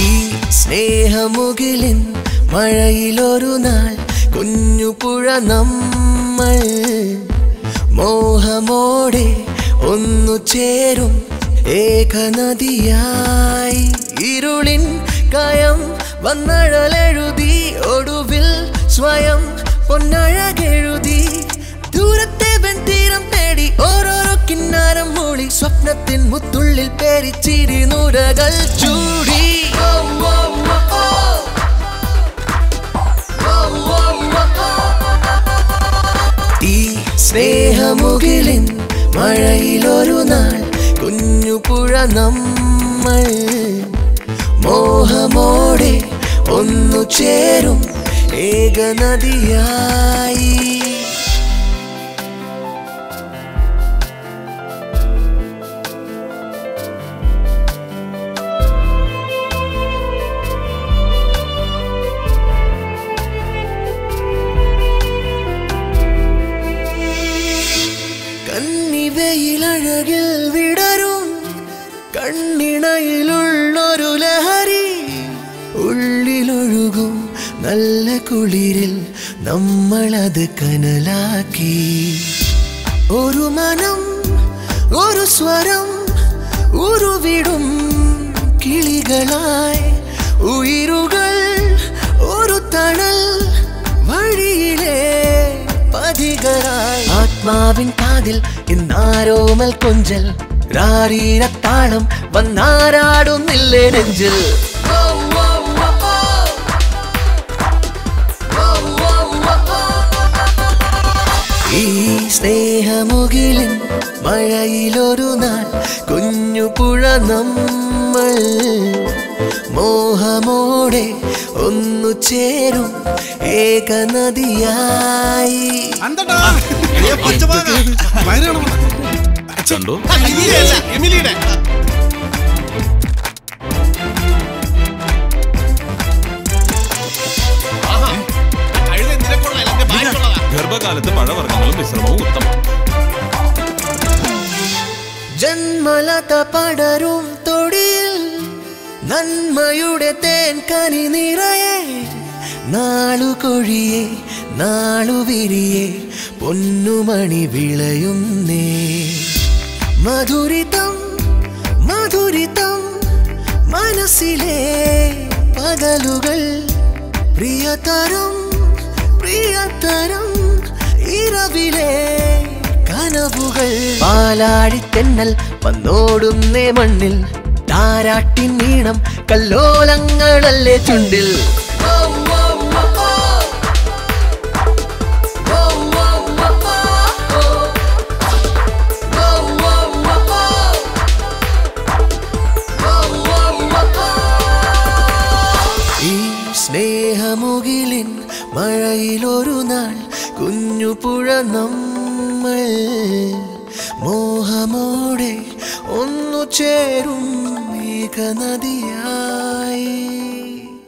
ഈ സ്നേഹമുകിലിൻ മഴയിലൊരു നാൾ കുഞ്ഞു പുഴ നമ്മൾ മോഹമോടെ ഒന്നു ചേരും ഏകനദിയായി ഇരുളിൻ കയം വന്നഴലെഴുതി ഒടുവിൽ സ്വയം പൊന്നഴകെഴുതി ദൂരത്തെ വെൺതീരം തേടി ഓരോരോ കിന്നാരം മൂളി സ്വപ്നത്തിൻ മുത്തുള്ളിൽ പേരിച്ചിരി നൂരകൾ ചൂടി ഓ, ഓ, ഓ, ഓ. ഓ, ഓ, ഓ, ഓ. ഈ സ്നേഹമുകിലിൻ മഴയിലൊരു നാൾ കുഞ്ഞു പുഴ നമ്മൾ മോഹമോടെ ഒന്നു ചേരും ഏകനദിയായി കന്നിവയിലഴകിൽ വിടരും കണ്ണിണയിലുള്ളൊരു ലഹരി ഉള്ളിലൊഴുകും നല്ല കുളിരിൽ നമ്മളത് കനലാക്കി ഒരു മനം ഒരു സ്വരം ഉരുവിടും കിളികളായി ഉயிருകൾ ഒരു തണൽ വഴിയിലെ പതികരായി ആത്മാവിൻ കാതിൽ ഇന്നാരോമൽ കൊഞ്ചൽ രാരീരത്താളം വന്നാരാടുന്നില്ലേ നെഞ്ചിൽ ഓ, ഓ, ഓ, ഓ. ഓ, ഓ, ഓ, ഓ. ഈ സ്നേഹമുകിലിൻ മഴയിലൊരു നാൾ കുഞ്ഞു പുഴ നമ്മൾ മോഹമോടെ ഒന്നു ചേരും ഏകനദിയായി അന്തടാ പച്ചമാങ്ങ വയറാണ് കണ്ടോ എമിലിയുടെ ഗർഭകാലത്ത് പഴവർഗ്ഗങ്ങളും വിശ്രമവും ഉത്തമം ജന്മലത പടരും തൊടിയിൽ നന്മയുടെ തേൻ കനി നിറയെ നാളു കൊഴിയെ നാളു വിരിയെ പൊന്നുമണി വിളയുന്നേ മധുരിതം മധുരിതം മനസ്സിലെ പകലുകൾ പ്രിയതരം പ്രിയതരം ഇരവിലെ കനവുകൾ പാലാടിത്തെന്നൽ വന്നോടുന്നേ മണ്ണിൽ താരാട്ടിൻ നീണം കല്ലോലങ്ങളല്ലേ ചുണ്ടിൽ ഓ, ഓ, ഓ, ഓ. ഓ, ഓ, ഓ, ഓ. ഓ, ഓ, ഓ, ഓ. ഓ, ഓ, ഓ, ഓ. ഈ സ്നേഹമുകിലിൻ മഴയിലൊരു നാൾ കുഞ്ഞു പുഴ നമ്മൾ മോഹമോടെ ഒന്നു ചേരും ഏകനദിയായി